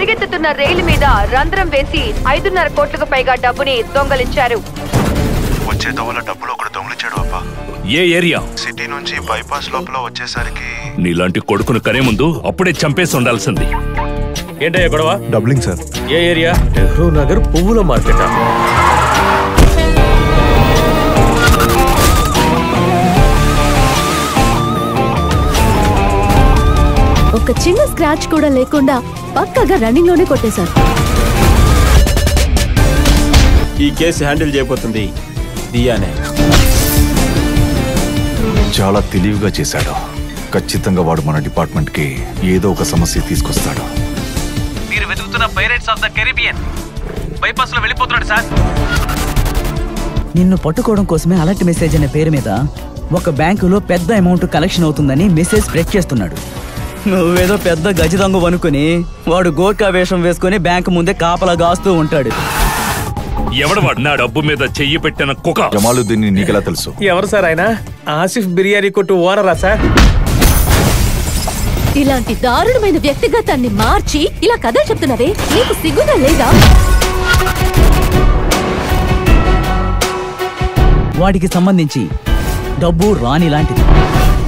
పరిగెత్తుతున్న రైలు మీద రంధ్రం వేసి ఐదున్నర కోట్లకు పైగా డబ్బుని దొంగలించారు వచ్చే దొంగల డబ్బులు ఒకడు దొంగలిచ్చాడు అబ్బా ఏ ఏరియా సిటీ నుంచి బైపాస్ లోపల వచ్చేసరికి నీలాంటి కొడుకును కనే ముందు అప్పుడే చంపేసి ఉండాల్సింది ఏంటయ్యా గొడవ డబ్లింగ్ సార్ ఏ ఏరియా నెహ్రూ నగర్ పువ్వుల మార్కెట్ ఒక చిన్న స్క్రాచ్ కూడా లేకుండా పక్కగా రన్నింగ్ లోనే కొట్టేశారు ఈ కేసు హ్యాండిల్ చేయబోతుంది దియానే చాలా తెలివిగా చేశాడు ఖచ్చితంగా వాడు మన డిపార్ట్మెంట్ కి ఏదో ఒక సమస్య తీసుకొస్తాడు మీరు వెతుకుతున్న pirates of the Caribbean bypass లో వెళ్ళిపోతున్నాడు సార్ నిన్ను పట్టుకోవడం కోసమే అలర్ట్ మెసేజ్ అనే పేరు మీద ఒక బ్యాంకులో పెద్ద అమౌంట్ కలెక్షన్ అవుతుందని మెసేజ్ స్ప్రెడ్ చేస్తున్నాడు నువ్వేదో పెద్ద గజ దొంగ అనుకుని వాడు గోర్ఖా వేషం వేసుకుని బ్యాంకు ముందే కాపలా గాస్తూ ఉంటాడు ఎవడవాడు నా డబ్బు మీద చెయ్యి పెట్టిన కుక జమాలుద్దీన్ నీకెలా తెలుసు ఎవరు సార్ ఆయన ఆసిఫ్ బిర్యానీ కొట్టు ఓనరా సార్ ఇలాంటి దారుణమైన వ్యక్తిగతాన్ని మార్చి ఇలా కథలు చెప్తున్నావే నీకు సిగ్గుగా లేదా వాడికి సంబంధించి డబ్బు రాని లాంటిది